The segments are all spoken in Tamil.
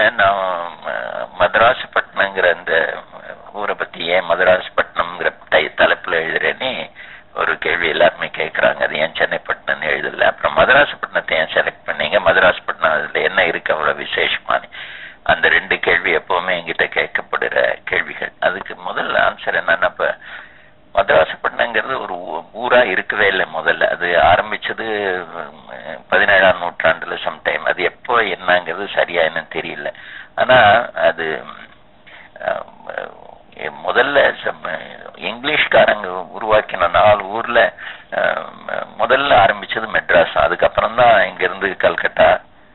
நான் அஹ், மதராசப்பட்டினங்கிற அந்த ஊரை பத்தி ஏன் மதராசப்பட்டினம்ங்கிற டை தலைப்புல எழுதுறேன்னு ஒரு கேள்வி எல்லாருமே கேட்கறாங்க அது ஏன் சென்னைப்பட்டினம் எழுதல அப்புறம் மதராசப்பட்டினத்தை ஏன் செலக்ட் பண்ணீங்க மதராசப்பட்டினம் அதுல என்ன இருக்கு அவ்வளவு விசேஷமானு அந்த ரெண்டு கேள்வி எப்பவுமே என்கிட்ட கேட்கப்படுற கேள்விகள் அதுக்கு முதல் ஆன்சர் என்னன்னா இப்ப மதராசப்பட்டினங்கிறது ஒரு ஊ- ஊரா இருக்கவே இல்லை முதல்ல அது ஆரம்பிச்சது உம், பதினேழாம் நூற்றாண்டுல சம்டைம் அது எப்போ என்னங்கிறது சரியா என்னன்னு தெரியல ஆனா அது உம், அஹ், முதல்ல சம்- இங்கிலீஷ்காரங்க உருவாக்கின நாலு ஊர்ல அஹ், முதல்ல ஆரம்பிச்சது மெட்ராஸ் அதுக்கப்புறம் தான் இங்க இருந்து கல்கட்டா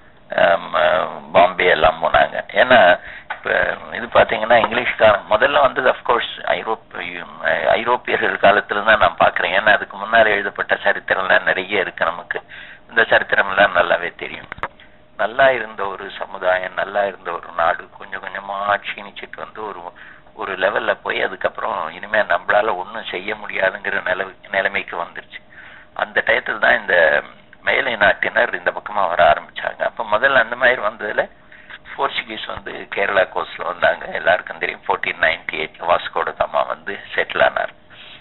ஆம், அஹ், பாம்பே எல்லாம் போனாங்க ஏன்னா இப்ப இது பாத்தீங்கன்னா இங்கிலீஷ்காரன் முதல்ல வந்தது அஃப்கோர்ஸ் ஐரோப்பிய ஐரோப்பியர்கள் காலத்துல தான் நான் பாக்குறேன் ஏன்னா அதுக்கு முன்னாடி எழுதப்பட்ட சரித்திரம்லாம் நிறைய இருக்கு நமக்கு இந்த சரித்திரம் எல்லாம் நல்லாவே தெரியும் நல்லா இருந்த ஒரு சமுதாயம் நல்லா இருந்த ஒரு நாடு கொஞ்சம் கொஞ்சமா க்ஷீணிச்சிட்டு வந்து ஒரு ஒரு லெவல்ல போய் அதுக்கப்புறம் இனிமே நம்மளால ஒண்ணும் செய்ய முடியாதுங்கிற நில நிலைமைக்கு வந்துருச்சு அந்த டயத்துல தான் இந்த மேலை நாட்டினர் இந்த பக்கமா வர ஆரம்பிச்சாங்க அப்ப முதல்ல அந்த மாதிரி வந்ததுல போர்ச்சுகீஸ் வந்து கேரளா கோஸ்ட்ல வந்தாங்க எல்லாருக்கும் தெரியும் ஃபோர்டீன் நைன்டி எயிட்ல வாஸ்கோட காமா வந்து செட்டில் ஆனார்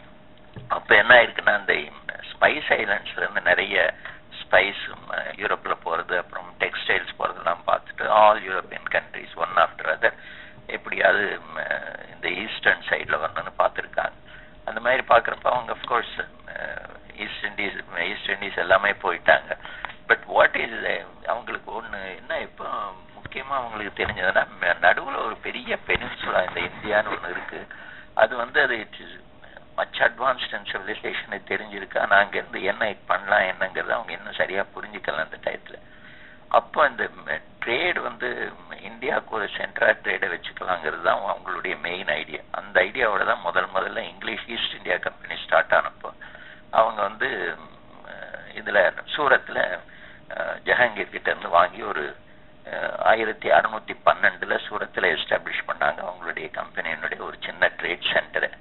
அப்ப என்ன ஆயிருக்குன்னா அந்த ஸ்பைஸ் ஐலண்ட்ஸ்ல இருந்து நிறைய ஸ்பைஸ் யூரோப்ல போறது அப்புறம் டெக்ஸ்டைல்ஸ் போறதெல்லாம் பார்த்துட்டு all European countries one after other எப்படியாவது ம், இந்த ஈஸ்டர்ன் சைடுல வரணும்னு பார்த்துருக்காங்க அந்த மாதிரி பார்க்குறப்ப அவங்க of course East Indies East Indies எல்லாமே போயிட்டாங்க பட் வாட் இஸ் அவங்களுக்கு ஒண்ணு என்ன இப்போ முக்கியமா அவங்களுக்கு தெரிஞ்சதுன்னா ம- நடுவுல ஒரு பெரிய பெனின்சுலா இந்த இந்தியான்னு ஒண்ணு இருக்கு அது வந்து அது it's much advanced and civilisation தெரிஞ்சிருக்கு ஆனா அங்க இருந்து என்ன பண்ணலாம் என்னங்கிறது அவங்க இன்னும் சரியா புரிஞ்சுக்கல அந்த டயத்துல அப்போ இந்த ட்ரேட் வந்து இந்தியாவுக்கு ஒரு சென்ட்ரா ட்ரேடை வச்சுக்கலாங்கிறது தான் அவங்களுடைய மெயின் ஐடியா அந்த ஐடியாவோட தான் முதல் முதல்ல English East India company start ஆனப்போ அவங்க வந்து ம், அஹ், இதுல சூரத்ல அஹ், ஜஹாங்கீர் கிட்ட இருந்து வாங்கி ஒரு அஹ், ஆயிரத்தி அறுநூத்தி பன்னெண்டுல சூரத்துல எஸ்டாப்ளிஷ் பண்ணாங்க அவங்களுடைய கம்பெனியினுடைய ஒரு சின்ன ட்ரேட் சென்டரை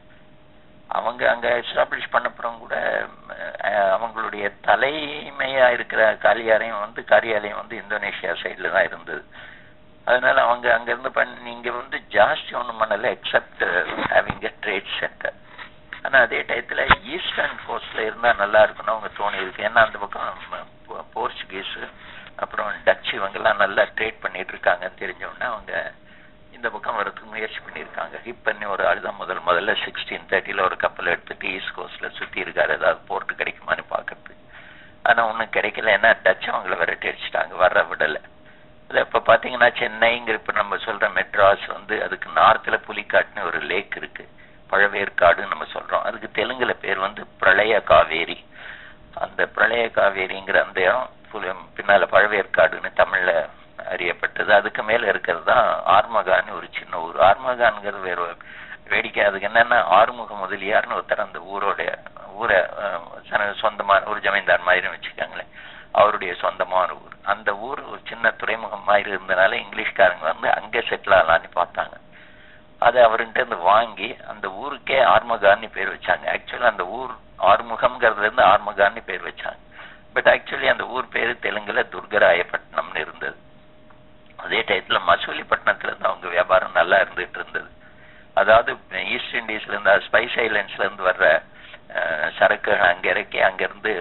அவங்க அங்க எஸ்டாப்ளிஷ் பண்ணப்புறம் கூட அஹ், அவங்களுடைய தலைமையா இருக்கிற காரியாலயம் வந்து காரியாலயம் வந்து இந்தோனேஷியா சைடுல தான் இருந்தது அதனால அவங்க அங்க இருந்து பண்ணி இங்க வந்து ஜாஸ்தி ஒண்ணும் பண்ணல except having a trade centre ஆனா அதே டயத்துல ஈஸ்டர்ன் கோஸ்ட்ல இருந்தா நல்லா இருக்கும்னு அவங்க தோணி இருக்கு ஏன்னா அந்த பக்கம் போ- போர்ச்சுகீஸ் அப்புறம் டச் இவங்கெல்லாம் நல்லா ட்ரேட் பண்ணிட்டு இருக்காங்கன்னு தெரிஞ்ச உடனே அவங்க இந்த பக்கம் வரதுக்கு முயற்சி பண்ணியிருக்காங்க ஹிப் பண்ணி ஒரு ஆள் தான் முதல் முதல்ல சிக்ஸ்டீன் தேர்ட்டில ஒரு கப்பல் எடுத்துட்டு ஈஸ்ட் கோஸ்ட்ல சுத்தி இருக்காரு ஏதாவது போர்ட் கிடைக்குமான்னு பாக்குறது ஆனா ஒண்ணும் கிடைக்கல ஏன்னா டச் அவங்கள விரட்டி அடிச்சிட்டாங்க வர விடல அது இப்ப பாத்தீங்கன்னா சென்னைங்கிற இப்ப நம்ம சொல்ற மெட்ராஸ் வந்து அதுக்கு நார்த்ல புலிக்காட்டுன்னு ஒரு லேக் இருக்கு பழவேற்காடுன்னு நம்ம சொல்றோம் அதுக்கு தெலுங்குல பேர் வந்து பிரளய காவேரி அந்த பிரளய காவேரிங்கிற அந்த இடம் புலி- பின்னால பழவேற்காடுன்னு தமிழ்ல அறியப்பட்டது அதுக்கு மேல இருக்கிறது தான் ஆர்மகான்னு ஒரு சின்ன ஊர் ஆர்மகான்ங்கிறது வேற ஒரு வேடிக்கை அதுக்கு என்னன்னா ஆறுமுக முதலியார்னு ஒருத்தர் அந்த ஊரோட ஊரை அஹ், சன- சொந்தமான ஒரு ஜமீன்தார் மாதிரி வச்சுக்கோங்களேன் அவருடைய சொந்தமான ஊர் அந்த ஊர் ஒரு சின்ன துறைமுகம் மாதிரி இருந்தனால இங்கிலீஷ்காரங்க வந்து அங்க செட்டில் ஆகலான்னு பார்த்தாங்க அதை அவர்கிட்ட இருந்து வாங்கி அந்த ஊருக்கே ஆர்மகான்னு பேர் வச்சாங்க ஆக்சுவலா அந்த ஊர் ஆறுமுகம்ங்கிறதுல இருந்து ஆர்மகான்னு பேர் வச்சாங்க பட் ஆக்சுவலி அந்த ஊர் பேரு தெலுங்குல துர்கராயப்பட்டினம்னு இருந்தது அதே டயத்துல மசூலிப்பட்டினத்துல இருந்து அவங்க வியாபாரம் நல்லா இருந்துட்டு இருந்தது அதாவது ஈஸ்ட் இண்டீஸ்ல இருந்து ஸ்பைஸ் ஐலண்ட்ஸ்ல இருந்து வர்ற அஹ், சரக்குகள் அங்க இறக்கி அங்கிருந்து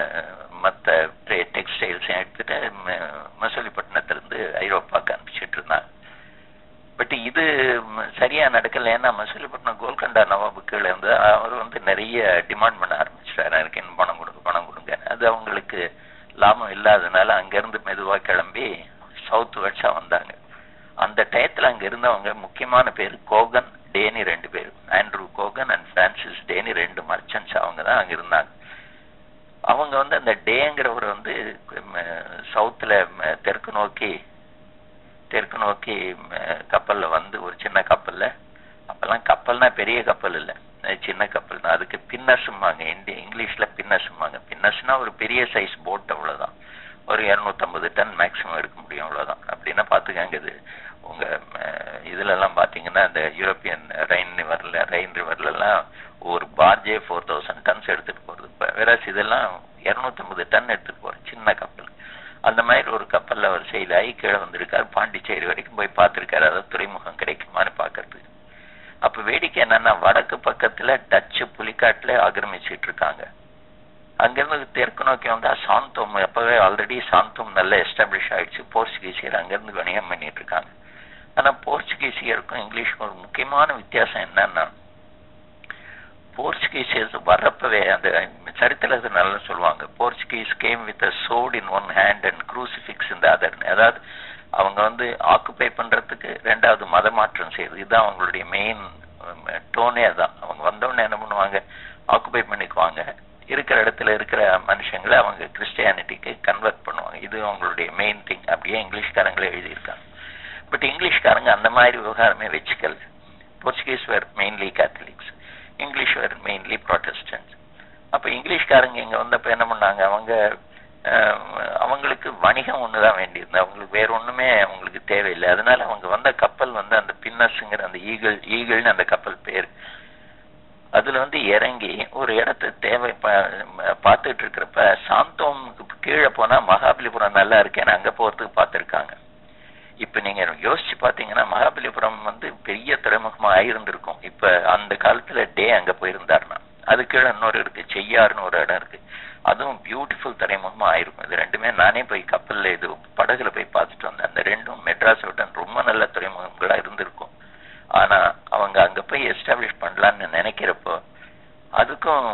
மற்ற டெக்ஸ்டைல்ஸ் எடுத்துட்டு ம- மசூலிப்பட்டினத்துல இருந்து ஐரோப்பாக்கு அனுப்பிச்சிட்டு இருந்தாங்க பட் இது ம், சரியா நடக்கல ஏன்னா மசூலிப்பட்டினம் கோல்கண்டா நவாபு கீழே இருந்து அவர் வந்து நிறைய டிமாண்ட் பண்ண ஆரம்பிச்சிட்டாரு எனக்கு இன்னும் பணம் கொடுங்க பணம் கொடுங்க அது அவங்களுக்கு லாபம் இல்லாதனால அங்கிருந்து மெதுவா கிளம்பி சவுத் வெட்ஸா வந்தாங்க அந்த டயத்துல அங்க இருந்தவங்க முக்கியமான பேர் கோகன் டேனி ரெண்டு பேர் Andrew Cogan and Francis Danny ரெண்டு மர்ச்சன்ட்ஸ் அவங்க தான் அங்க இருந்தாங்க அவங்க வந்து அந்த டேங்கிறவர் வந்து ம, சவுத்துல ம, தெற்கு நோக்கி தெற்கு நோக்கி ம, கப்பல்ல வந்து ஒரு சின்ன கப்பல்ல அப்பெல்லாம் கப்பல்னா பெரிய கப்பல் இல்ல அஹ் சின்ன கப்பல் தான் அதுக்கு பின்னஸும்பாங்க இந்தி இங்கிலீஷ்ல பின்னஸும்பாங்க பின்னஸ்னா ஒரு பெரிய சைஸ் போட் அவ்வளவுதான் ஒரு 250 டன் மேக்ஸிமம் எடுக்க முடியும் அவ்வளவுதான் அப்படின்னா பாத்துக்கங்க இது உங்க அஹ், இதுல எல்லாம் பாத்தீங்கன்னா இந்த யூரோப்பியன் ரைன் ரிவர்ல ரைன் ரிவர்ல எல்லாம் ஒரு பார்ஜே ஃபோர் தௌசண்ட் டன்ஸ் எடுத்துட்டு போறது வேற இதெல்லாம் 250 டன் எடுத்துட்டு போற சின்ன கப்பல் அந்த மாதிரி ஒரு கப்பல்ல அவர் செயல் ஆகி கீழே வந்திருக்காரு பாண்டிச்சேரி வரைக்கும் போய் பார்த்திருக்காரு அதாவது துறைமுகம் கிடைக்குமான்னு பார்க்கறதுக்கு அப்ப வேடிக்கை என்னன்னா வடக்கு பக்கத்துல டச்சு புலிக்காட்டுல ஆக்கிரமிச்சிட்டு இருக்காங்க அங்கிருந்து தெற்கு நோக்கி வந்தா சாந்தோம் அப்பவே ஆல்ரெடி சாந்தோம் நல்ல எஸ்டாப்ளிஷ் ஆயிடுச்சு போர்ச்சுகீசியர் அங்கிருந்து வணிகம் பண்ணிட்டு இருக்காங்க ஆனா போர்ச்சுகீசியருக்கும் இங்கிலீஷுக்கும் ஒரு முக்கியமான வித்தியாசம் என்னன்னா போர்ச்சுகீசியர்ஸ் வர்றப்பவே அந்த சரித்திரத்தை நல்லா சொல்லுவாங்க Portuguese came with a sword in one hand and crucifix இந்த அதர் அதாவது அவங்க வந்து ஆக்குபை பண்றதுக்கு ரெண்டாவது மத மாற்றம் செய்யுது இதுதான் அவங்களுடைய மெயின் டோனே அதான் அவங்க வந்தோடனே என்ன பண்ணுவாங்க ஆக்குபை பண்ணிக்குவாங்க இருக்கிற இடத்துல இருக்கிற மனுஷங்களை அவங்க கிறிஸ்டியானிட்டிக்கு கன்வெர்ட் பண்ணுவாங்க இது அவங்களுடைய மெயின் திங் அப்படியே இங்கிலீஷ்காரங்களே எழுதியிருக்காங்க பட் இங்கிலீஷ்காரங்க அந்த மாதிரி விவகாரமே வச்சுக்கல Portuguese were mainly Catholics English were mainly Protestants அப்ப இங்கிலீஷ்காரங்க இங்க வந்தப்ப என்ன பண்ணாங்க அவங்க அவங்களுக்கு வணிகம் ஒண்ணுதான் வேண்டியிருந்தது அவங்களுக்கு வேற ஒண்ணுமே அவங்களுக்கு தேவையில்லை அதனால அவங்க வந்த கப்பல் வந்து அந்த பின்னஸ்ங்கிற அந்த ஈகிள் ஈகிள்னு அந்த கப்பல் பேர் அதுல வந்து இறங்கி ஒரு இடத்த தேவை பார்த்துட்டு இருக்கிறப்ப சாந்தோமுக்கு கீழே போனா மகாபலிபுரம் நல்லா இருக்கேன்னு அங்க போறதுக்கு பார்த்திருக்காங்க இப்ப நீங்க யோசிச்சு பாத்தீங்கன்னா மகாபலிபுரம் வந்து பெரிய துறைமுகமா ஆயிருந்திருக்கும் இப்ப அந்த காலத்துல டே அங்க போயிருந்தாருன்னா அது கீழே இன்னொரு இருக்கு செய்யாறுன்னு ஒரு இடம் இருக்கு அதுவும் பியூட்டிஃபுல் துறைமுகமா ஆயிருக்கும் இது ரெண்டுமே நானே போய் கப்பல்ல இது படகுல போய் பார்த்துட்டு வந்தேன் அந்த ரெண்டும் மெட்ராஸ் விட ரொம்ப நல்ல துறைமுகங்களா இருந்திருக்கும் ஆனா அவங்க அங்க போய் எஸ்டாப்ளிஷ் பண்ணலான்னு நினைக்கிறப்போ அதுக்கும்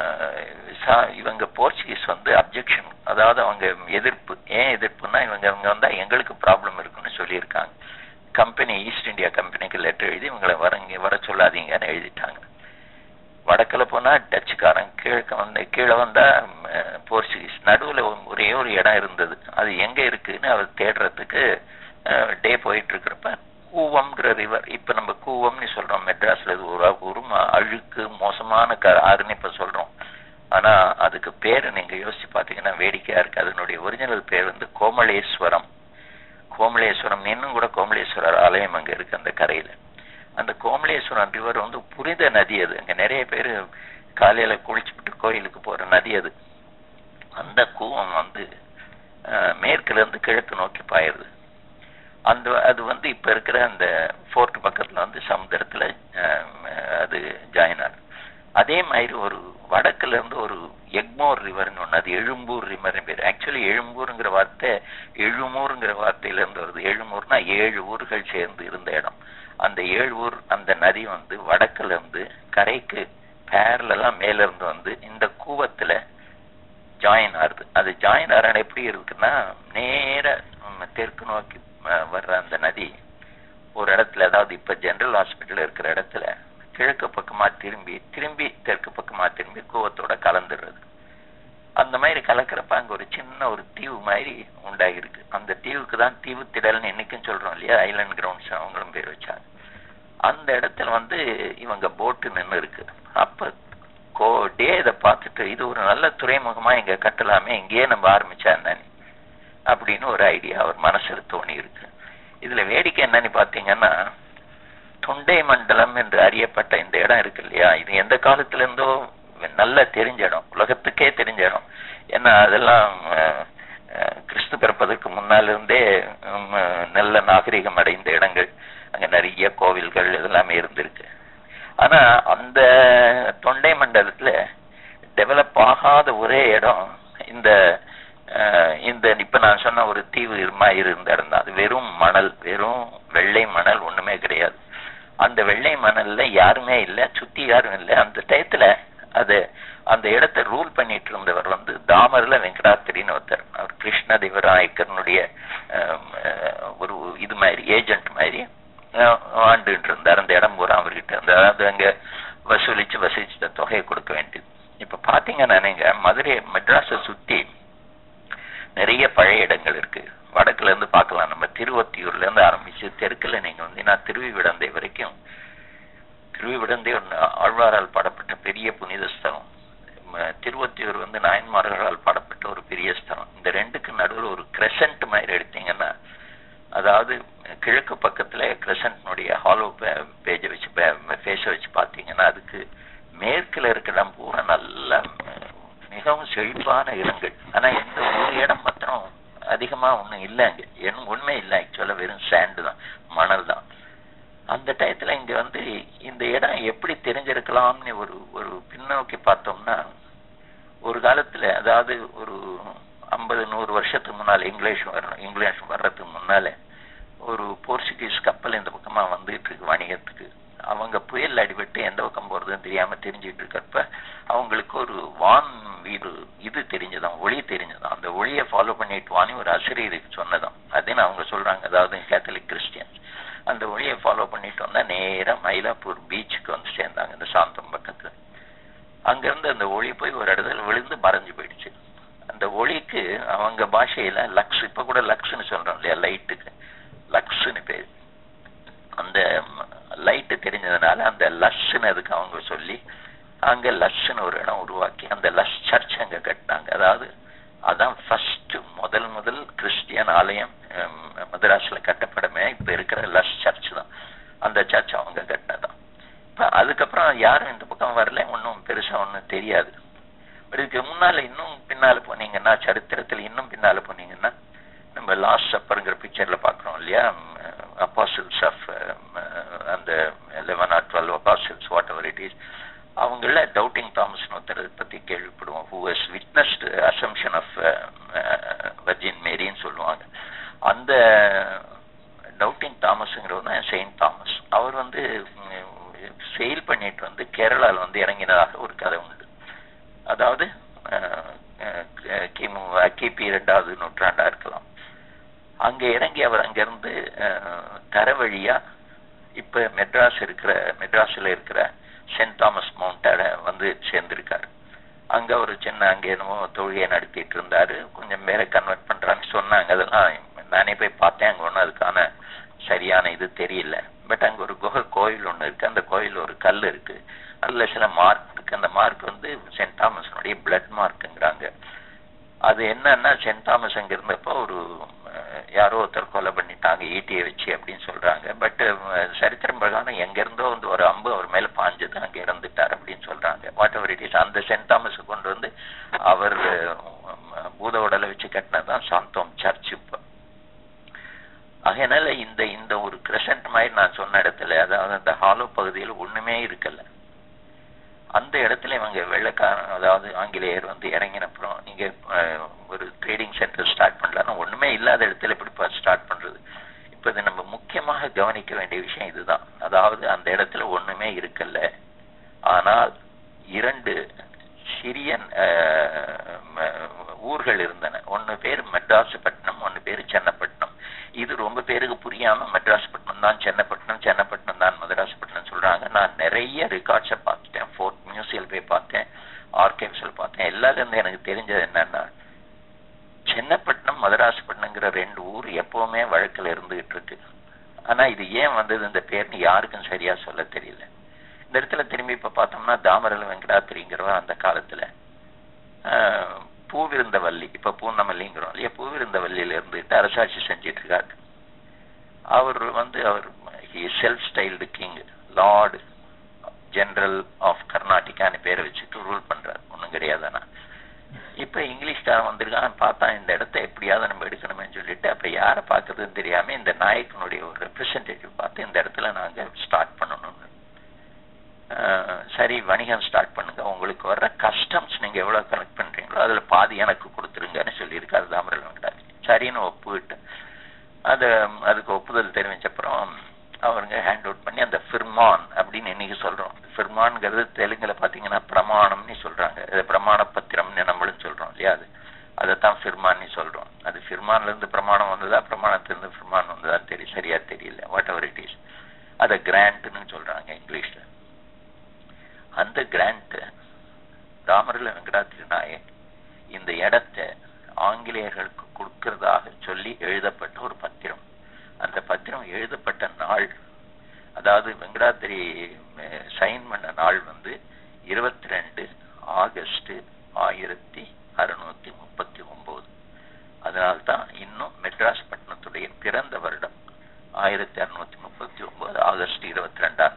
இவங்க போர்ச்சுகீஸ் வந்து அப்ஜெக்ஷன் அதாவது அவங்க எதிர்ப்பு ஏன் எதிர்ப்புன்னா இவங்க இவங்க வந்தா எங்களுக்கு ப்ராப்ளம் இருக்குன்னு சொல்லியிருக்காங்க கம்பெனி ஈஸ்ட் இந்தியா கம்பெனிக்கு லெட்டர் எழுதி இவங்களை வர இங்க வர சொல்லாதீங்கன்னு எழுதிட்டாங்க வடக்கில் போனா டச்சுக்காரன் கிழக்க வந்து கீழே வந்தா போர்ச்சுகீஸ் நடுவுல ஒரே ஒரு இடம் இருந்தது அது எங்க இருக்குன்னு அவர் தேடுறதுக்கு டே போயிட்டு இருக்கிறப்ப கூவம்ங்கிற ரிவர் இப்ப நம்ம கூவம்னு சொல்றோம் மெட்ராஸ்ல இது ஒரு ஒரு அழுக்கு மோசமான க ஆறுன்னு இப்ப சொல்றோம் ஆனா அதுக்கு பேரு நீங்க யோசிச்சு பாத்தீங்கன்னா வேடிக்கையா இருக்கு அதனுடைய ஒரிஜினல் பேர் வந்து கோமலேஸ்வரம் கோமலேஸ்வரம் இன்னும் கூட கோமலேஸ்வரர் ஆலயம் அங்க இருக்கு அந்த கரையில அந்த கோமலேஸ்வரம் ரிவர் வந்து புனித நதி அது அங்க நிறைய பேர் காலையில குளிச்சுட்டு கோயிலுக்கு போற நதி அது அந்த கூவம் வந்து மேற்குல இருந்து கிழக்கு நோக்கி பாயிருது அந்த அது வந்து இப்ப இருக்கிற அந்த ஃபோர்ட் பக்கத்துல வந்து சமுத்திரத்துல அது ஜாயின் ஆகுது அதே மாதிரி ஒரு வடக்குல இருந்து ஒரு எக்மோர் ரிவர்னு ஒண்ணு அது எழும்பூர் ரிவர் பேர் ஆக்சுவலி எழும்பூருங்கிற வார்த்தை எழுமூருங்கிற வார்த்தையில இருந்து வருது எழுமூர்னா ஏழு ஊர்கள் சேர்ந்து இருந்த இடம் அந்த ஏழு ஊர் அந்த நதி வந்து வடக்குல இருந்து கரைக்கு பேர்லாம் மேல இருந்து வந்து இந்த கூவத்துல ஜாயின் ஆகுது அது ஜாயின் ஆகிற எப்படி இருக்குன்னா நேர தெற்கு நோக்கி வர்ற அந்த நதி ஒரு இடத்துல அதாவது இப்ப ஜெனரல் ஹாஸ்பிட்டல் இருக்கிற இடத்துல கிழக்கு பக்கமா திரும்பி திரும்பி தெற்கு பக்கமா திரும்பி கூவத்தோட கலந்துடுறது அந்த மாதிரி கலக்கிறப்ப அங்க ஒரு சின்ன ஒரு தீவு மாதிரி உண்டாகிருக்கு அந்த தீவுக்கு தான் தீவு திடல்னு என்னைக்கும் சொல்றோம் இல்லையா ஐலண்ட் கிரவுண்ட்ஸ் அவங்களும் பேர் வச்சாங்க அந்த இடத்துல வந்து இவங்க போட்டு நின்று இருக்கு அப்ப கோ டே இதை பார்த்துட்டு இது ஒரு நல்ல துறைமுகமா இங்க கட்டலாமே இங்கேயே நம்ம ஆரம்பிச்சா என்னன்னு அப்படின்னு ஒரு ஐடியா அவர் மனசுல தோணி இருக்கு இதுல வேடிக்கை என்னன்னு பாத்தீங்கன்னா தொண்டை மண்டலம் என்று அறியப்பட்ட இந்த இடம் இருக்கு இல்லையா இது எந்த காலத்துல இருந்தோ நல்ல தெரிஞ்ச இடம் உலகத்துக்கே தெரிஞ்ச இடம் ஏன்னா அதெல்லாம் கிறிஸ்து பிறப்பதற்கு முன்னால இருந்தே நல்ல நாகரிகம் அடைந்த இடங்கள் அங்க நிறைய கோவில்கள் இதெல்லாமே இருந்திருக்கு ஆனா அந்த தொண்டை மண்டலத்துல டெவலப் ஆகாத ஒரே இடம் இந்த இந்த இப்ப நான் சொன்ன ஒரு தீவு மாதிரி இருந்த இடம் தான் அது வெறும் மணல் வெறும் வெள்ளை மணல் ஒண்ணுமே கிடையாது அந்த வெள்ளை மணல்ல யாருமே இல்லை சுத்தி யாரும் இல்லை அந்த டயத்துல அது அந்த இடத்தை ரூல் பண்ணிட்டு இருந்தவர் வந்து தாமர்ல வெங்கடாத்திரின்னு ஒருத்தர் அவர் கிருஷ்ண தேவராயக்கரனுடைய ஒரு இது மாதிரி ஏஜென்ட் மாதிரி ஆண்டுட்டு இருந்தார் அந்த இடம் பூரா அவர்கிட்ட அந்த அதாவது அங்க வசூலிச்சு வசூலிச்ச தொகையை கொடுக்க வேண்டியது இப்ப பாத்தீங்கன்னா நீங்க மதுரை மெட்ராஸை சுத்தி நிறைய பழைய இடங்கள் இருக்கு வடக்குல இருந்து பார்க்கலாம் நம்ம திருவத்தியூர்ல இருந்து ஆரம்பிச்சு தெற்குல நீங்க வந்தீங்கன்னா திருவிவிடந்தை வரைக்கும் திருவிவிடந்தை ஒன்று ஆழ்வாரால் பாடப்பட்ட பெரிய புனித ஸ்தலம் திருவத்தியூர் வந்து நாயன்மார்களால் பாடப்பட்ட ஒரு பெரிய ஸ்தலம் இந்த ரெண்டுக்கு நடுவில் ஒரு கிரெசன்ட் மாதிரி எடுத்தீங்கன்னா அதாவது கிழக்கு பக்கத்துல கிரெசன்ட்னுடைய ஹாலோ பேஜை வச்சு ஃபேஸை வச்சு பார்த்தீங்கன்னா அதுக்கு மேற்குல இருக்கிற இடம் பூரா நல்ல மிகவும் செழிப்பான இடங்கள் ஆனா எந்த ஒரு இடம் மாத்திரம் அதிகமா ஒண்ணும் இல்லை அங்க என் ஒண்ணுமே இல்லை ஆக்சுவலா வெறும் சாண்டு தான் மணல் தான் அந்த டயத்துல இங்க வந்து இந்த இடம் எப்படி தெரிஞ்சிருக்கலாம்னு ஒரு ஒரு பின்னோக்கி பார்த்தோம்னா ஒரு காலத்துல அதாவது ஒரு ஐம்பது நூறு வருஷத்துக்கு முன்னால இங்கிலீஷ் வரணும் இங்கிலீஷ் வர்றதுக்கு முன்னால ஒரு போர்ச்சுகீஸ் கப்பல் இந்த பக்கமா வந்துட்டு இருக்கு வணிகத்துக்கு அவங்க புயல் அடிபட்டு எந்த பக்கம் போறதுன்னு தெரியாம தெரிஞ்சுட்டு இருக்கப்ப அவங்களுக்கு ஒரு வான் வீடு இது தெரிஞ்சதாம் ஒளி தெரிஞ்சதாம் அந்த ஒளியை ஃபாலோ பண்ணிட்டு வான்னு ஒரு ஆசிரியருக்கு சொன்னதாம் அதுன்னு அவங்க சொல்றாங்க அதாவது கேத்தலிக் கிறிஸ்டியன்ஸ் அந்த ஒளியை ஃபாலோ பண்ணிட்டு வந்தா நேரா மயிலாப்பூர் பீச்சுக்கு வந்து சேர்ந்தாங்க இந்த சாந்தம் பக்கத்துல அங்கிருந்து அந்த ஒளி போய் ஒரு இடத்துல விழுந்து மறைஞ்சு போயிடுச்சு அந்த ஒளிக்கு அவங்க பாஷையில லக்ஸ் இப்ப கூட லக்ஸ்னு சொல்றோம் இல்லையா லைட்டுக்கு லக்ஸ்னு பேர் அந்த லைட்டு தெரிஞ்சதுனால அந்த லஷ்ன்னு அதுக்கு அவங்க சொல்லி அங்க லஷ்ன்னு ஒரு இடம் உருவாக்கி அந்த லஷ் சர்ச் அங்க கட்டினாங்க அதாவது அதான் ஃபர்ஸ்ட் முதல் முதல் கிறிஸ்டியன் ஆலயம் ஹம், மதராஸ்ல கட்டப்படமே இப்ப இருக்கிற லஷ் சர்ச் தான் அந்த சர்ச் அவங்க கட்டினதான் இப்ப அதுக்கப்புறம் யாரும் இந்த பக்கம் வரல ஒன்றும் பெருசா ஒன்றும் தெரியாது பட் இதுக்கு முன்னால இன்னும் பின்னால போனீங்கன்னா சரித்திரத்துல இன்னும் பின்னால போனீங்கன்னா நம்ம லாஸ்ட் சப்பருங்கிற பிக்சர்ல பாக்குறோம் இல்லையா அப்பாசில்ஸ் ஆஃப் அந்த eleven or twelve apostles whatever it is அவங்கள டவுட்டிங் தாமஸ் ஒருத்தர் பத்தி கேள்விப்படுவோம் who has witnessed assumption of virgin மேரின்னு சொல்லுவாங்க அந்த டவுட்டிங் தாமஸ்ங்கிறவர் தான் செயின்ட் தாமஸ் அவர் வந்து செயல் பண்ணிட்டு வந்து கேரளால வந்து இறங்கினதாக ஒரு கதை உண்டு அதாவது அஹ், அஹ், கிமு கிபி இரண்டாவது நூற்றாண்டா இருக்கலாம் அங்க இறங்கி அவர் அங்கிருந்து அஹ், தர வழியா இப்ப மெட்ராஸ் இருக்கிற மெட்ராஸ்ல இருக்கிற சென்ட் தாமஸ் மவுண்டாட வந்து சேர்ந்திருக்காரு அங்க ஒரு சின்ன அங்க என்னமோ தொழுகையை நடத்திட்டு இருந்தாரு கொஞ்சம் பேரை கன்வெர்ட் பண்றான்னு சொன்னாங்க அதெல்லாம் நானே போய் பார்த்தேன் அங்க ஒன்றும் அதுக்கான சரியான இது தெரியல பட் அங்க ஒரு குகை கோயில் ஒண்ணு இருக்கு அந்த கோயில் ஒரு கல் இருக்கு அதுல சில மார்க் இருக்கு அந்த மார்க் வந்து சென்ட் தாமஸனுடைய பிளட் மார்க்குங்கிறாங்க அது என்னன்னா சென்ட் தாமஸ் அங்க இருந்தப்போ ஒரு அஹ், யாரோ ஒருத்தர் கொலை பண்ணிட்டாங்க ஈட்டியை வச்சு அப்படின்னு சொல்றாங்க பட் சரித்திரம் பிரகாரம் எங்க இருந்தோ வந்து ஒரு அம்பு அவர் மேல பாஞ்சது அங்க இறந்துட்டார் அப்படின்னு சொல்றாங்க வாட் எவர் இட் இஸ் அந்த சென்ட் தாமஸ் கொண்டு வந்து அவர் அஹ், பூத உடலை வச்சு கட்டினதுதான் சாந்தோம் சர்ச் இப்போ அதனால இந்த இந்த ஒரு கிரசன்ட் மாதிரி நான் சொன்ன இடத்துல அதாவது அந்த ஹாலோ பகுதியில் ஒண்ணுமே இருக்கல அந்த இடத்துல இவங்க வெள்ளக்காரன் அதாவது ஆங்கிலேயர் வந்து இறங்கினப்புறம் நீங்க அஹ், ஒரு ட்ரேடிங் சென்டர் ஸ்டார்ட் பண்ணலாம் ஒண்ணுமே இல்லாத இடத்துல எப்படி ஸ்டார்ட் பண்றது இப்ப இது நம்ம முக்கியமாக கவனிக்க வேண்டிய விஷயம் இதுதான் அதாவது அந்த இடத்துல ஒண்ணுமே இருக்கல்ல ஆனால் இரண்டு சிறிய அஹ், ம- ஊர்கள் இருந்தன ஒன்னு பேர் மெட்ராசுப்பட்டினம் ஒன்னு பேர் சென்னப்பட்டினம் இது ரொம்ப பேருக்கு புரியாம மெட்ராஸ்பட்டினம் தான் சென்னப்பட்டினம் சென்னப்பட்டினம் தான் மதராஸ்பட்டினம் சொல்றாங்க நான் நிறைய ரெக்கார்ட்ஸை பார்த்துட்டேன் ஃபோர்ட் மியூசியம் போய் பார்த்தேன் ஆர்கைவ்ஸில் பார்த்தேன் எல்லாத்துல இருந்து எனக்கு தெரிஞ்சது என்னன்னா சென்னப்பட்டினம் மதராஸ்பட்டினங்கிற ரெண்டு ஊர் எப்பவுமே வழக்கில் இருந்துகிட்டு இருக்கு ஆனா இது ஏன் வந்தது இந்த பேர்னு யாருக்கும் சரியா சொல்ல தெரியல இந்த இடத்துல திரும்பி இப்ப பார்த்தோம்னா தாமரல வெங்கடாத்திரிங்கிறவர் அந்த காலத்துல ஆஹ், பூவிருந்தவல்லி இப்ப பூர்ணமல்லிங்கிறோம் இல்லையா பூவிருந்தவல்லியில இருந்துட்டு அரசாட்சி செஞ்சிட்டு இருக்காரு அவர் வந்து அவர் self styled king lord general of கர்நாடிகான்னு பேரை வச்சுட்டு ரூல் பண்றாரு ஒண்ணும் கிடையாதுன்னா இப்ப இங்கிலீஷ்காரன் வந்திருக்கான் பார்த்தா இந்த இடத்த எப்படியாவது நம்ம எடுக்கணுமேன்னு சொல்லிட்டு அப்ப யாரை பார்க்கறதுன்னு தெரியாம இந்த நாயக்கனுடைய ஒரு ரெப்ரசன்டேட்டிவ் பார்த்து இந்த இடத்துல நாங்க ஸ்டார்ட் பண்ணணும்னு ஆஹ் சரி வணிகம் ஸ்டார்ட் பண்ணுங்க உங்களுக்கு வர்ற கஸ்டம்ஸ் நீங்க எவ்வளவு கலெக்ட் பண்றீங்களோ அதுல பாதி எனக்கு கொடுத்துருங்கன்னு சொல்லியிருக்காரு தாமரல் வெங்கடாஜி சரின்னு ஒப்புவிட்டு அது அதுக்கு ஒப்புதல் தெரிவிச்சப்புறம் அவருங்க ஹேண்ட் அவுட் பண்ணி அந்த ஃபிர்மான் அப்படின்னு இன்னைக்கு சொல்றோம் ஃபிர்மான்ங்கிறது தெலுங்குல பாத்தீங்கன்னா பிரமாணம்னு சொல்றாங்க அது பிரமாண பத்திரம்னு நம்மளும் சொல்றோம் இல்லையா அது அதைத்தான் ஃபிர்மான்னு சொல்றோம் அது ஃபிர்மான்ல இருந்து பிரமாணம் வந்ததா பிரமாணத்திலிருந்து ஃபிர்மான் வந்ததா தெரியும் சரியா தெரியல வாட் எவர் இட் இஸ் அதை கிராண்ட்னு சொல்றாங்க இங்கிலீஷ்ல அந்த கிராண்ட் தாமரல வெங்கடாத்திரி நாயக் இந்த இடத்தை ஆங்கிலேயர்களுக்கு கொடுக்கிறதாக சொல்லி எழுதப்பட்ட ஒரு பத்திரம் அந்த பத்திரம் எழுதப்பட்ட நாள் அதாவது வெங்கடாத்திரி சைன் பண்ண நாள் வந்து இருபத்தி ரெண்டு ஆகஸ்ட் ஆயிரத்தி அறுநூத்தி முப்பத்தி ஒன்பது அதனால்தான் இன்னும் மெட்ராஸ் பட்டணத்துடைய பிறந்த வருடம் ஆயிரத்தி அறுநூத்தி முப்பத்தி ஒன்பது ஆகஸ்ட் இருபத்தி ரெண்டா